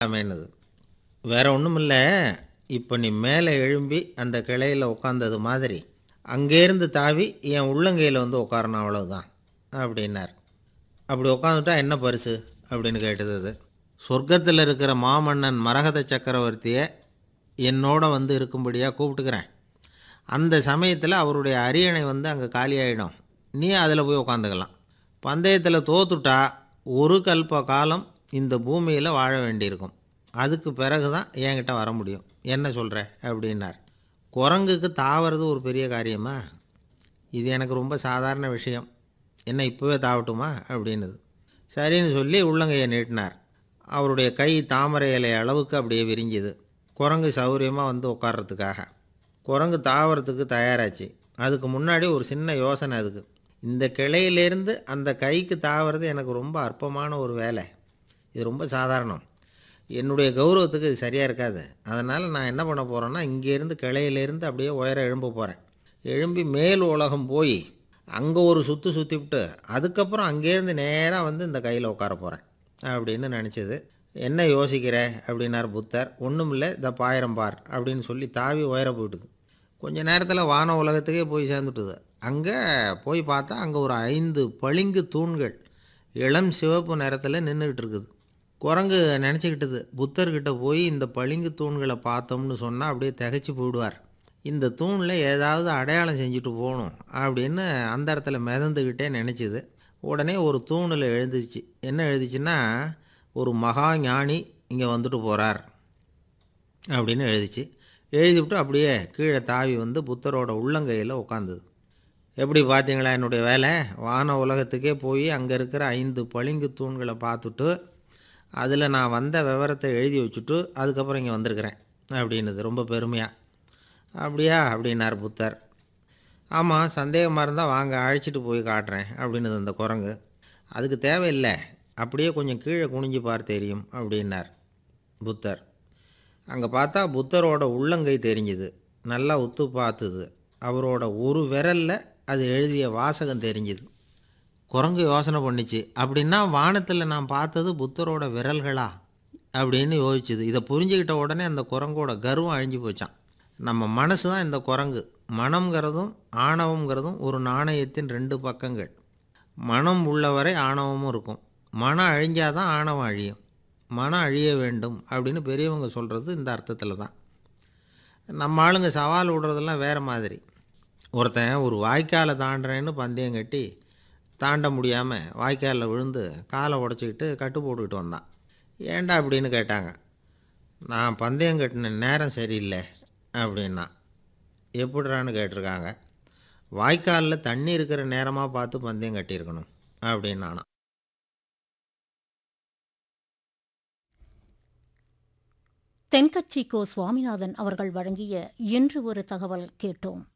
அமைனது வேற ஒன்றும் இல்லை இப்போ நீ மேலே எழும்பி அந்த கிளையில் உட்காந்தது மாதிரி அங்கேருந்து தாவி என் உள்ளங்கையில் வந்து உட்காரணும் அவ்வளவுதான் அப்படின்னார் அப்படி உட்காந்துட்டா என்ன பரிசு அப்படின்னு கேட்டது அது சொர்க்கத்தில் இருக்கிற மாமன்னன் மரகத சக்கரவர்த்தியை என்னோட வந்து இருக்கும்படியாக கூப்பிட்டுக்கிறேன் அந்த சமயத்தில் அவருடைய அரியணை வந்து அங்கே காலியாயிடும் நீ அதில் போய் உட்காந்துக்கலாம் பந்தயத்தில் தோத்துட்டா ஒரு கல்ப காலம் இந்த பூமியில் வாழ வேண்டியிருக்கும் அதுக்கு பிறகு தான் என்கிட்ட வர முடியும் என்ன சொல்கிற அப்படின்னார் குரங்குக்கு தாவறது ஒரு பெரிய காரியமா இது எனக்கு ரொம்ப சாதாரண விஷயம் என்ன இப்போவே தாவட்டுமா அப்படின்னுது சரின்னு சொல்லி உள்ளங்கையை நீட்டினார் அவருடைய கை தாமரை இலை அளவுக்கு அப்படியே விரிஞ்சுது குரங்கு சௌரியமாக வந்து உட்கார்றதுக்காக குரங்கு தாவறதுக்கு தயாராச்சு அதுக்கு முன்னாடி ஒரு சின்ன யோசனை அதுக்கு இந்த கிளையிலேருந்து அந்த கைக்கு தாவறது எனக்கு ரொம்ப அற்பமான ஒரு வேலை இது ரொம்ப சாதாரணம் என்னுடைய கௌரவத்துக்கு இது சரியாக இருக்காது அதனால் நான் என்ன பண்ண போகிறேன்னா இங்கேருந்து கிளையிலேருந்து அப்படியே உயர எழும்ப போகிறேன் எழும்பி மேல் உலகம் போய் அங்கே ஒரு சுற்று சுற்றிவிட்டு அதுக்கப்புறம் அங்கேருந்து நேராக வந்து இந்த கையில் உட்கார போகிறேன் அப்படின்னு நினச்சது என்ன யோசிக்கிற அப்படின்னார் புத்தர் ஒன்றும் இல்லை இந்த பாயிரம் பார் அப்படின்னு சொல்லி தாவி உயர போயிட்டுது கொஞ்ச நேரத்தில் வான உலகத்துக்கே போய் சேர்ந்துட்டுது அங்கே போய் பார்த்தா அங்கே ஒரு ஐந்து பளிங்கு தூண்கள் இளம் சிவப்பு நிறத்தில் நின்றுக்கிட்டு இருக்குது குரங்கு நினச்சிக்கிட்டது புத்தர்கிட்ட போய் இந்த பளிங்கு தூண்களை பார்த்தோம்னு சொன்னால் அப்படியே திகைச்சு போயிடுவார் இந்த தூணில் ஏதாவது அடையாளம் செஞ்சுட்டு போகணும் அப்படின்னு அந்த இடத்துல மிதந்துக்கிட்டே நினச்சிது உடனே ஒரு தூணில் எழுந்துச்சு என்ன எழுதிச்சுன்னா ஒரு மகா ஞானி இங்கே வந்துட்டு போகிறார் அப்படின்னு எழுதிச்சு எழுதிவிட்டு அப்படியே கீழே தாவி வந்து புத்தரோட உள்ளங்கையில் உட்காந்துது எப்படி பார்த்தீங்களா என்னுடைய வேலை வான உலகத்துக்கே போய் அங்கே இருக்கிற ஐந்து பளிங்கு தூண்களை பார்த்துட்டு அதில் நான் வந்த விவரத்தை எழுதி வச்சுட்டு அதுக்கப்புறம் இங்கே வந்திருக்கிறேன் அப்படின்னுது ரொம்ப பெருமையாக அப்படியா அப்படின்னார் புத்தர் ஆமாம் சந்தேகமாக இருந்தால் வாங்க அழைச்சிட்டு போய் காட்டுறேன் அப்படின்னுது அந்த குரங்கு அதுக்கு தேவையில்லை அப்படியே கொஞ்சம் கீழே குனிஞ்சு பார் தெரியும் அப்படின்னார் புத்தர் அங்கே பார்த்தா புத்தரோட உள்ளங்கை தெரிஞ்சுது நல்லா உத்து பார்த்துது அவரோட ஒரு விரலில் அது எழுதிய வாசகம் தெரிஞ்சுது குரங்கு யோசனை பண்ணிச்சு அப்படின்னா வானத்தில் நான் பார்த்தது புத்தரோட விரல்களா அப்படின்னு யோசிச்சுது இதை புரிஞ்சுக்கிட்ட உடனே அந்த குரங்கோட கர்வம் அழிஞ்சு போச்சான் நம்ம மனசு தான் இந்த குரங்கு மனம்ங்கிறதும் ஆணவங்கிறதும் ஒரு நாணயத்தின் ரெண்டு பக்கங்கள் மனம் உள்ளவரை ஆணவமும் இருக்கும் மனம் அழிஞ்சாதான் ஆணவம் அழியும் மனம் அழிய வேண்டும் அப்படின்னு பெரியவங்க சொல்கிறது இந்த அர்த்தத்தில் தான் நம்ம ஆளுங்க சவால் விடுறதெல்லாம் வேறு மாதிரி ஒருத்தன் ஒரு வாய்க்காலை தாண்டுறேன்னு பந்தயம் கட்டி தாண்ட முடியாமல் வாய்க்காலில் விழுந்து காலை உடச்சிக்கிட்டு கட்டு போட்டுக்கிட்டு வந்தான் ஏன்டா அப்படின்னு கேட்டாங்க நான் பந்தயம் கட்டின நேரம் சரியில்லை அப்படின்னா எப்படிறான்னு கேட்டிருக்காங்க வாய்க்காலில் தண்ணி இருக்கிற நேரமாக பார்த்து பந்தயம் கட்டியிருக்கணும் அப்படின்னானா தென்கட்சி கோ சுவாமிநாதன் அவர்கள் வழங்கிய இன்று ஒரு தகவல் கேட்டோம்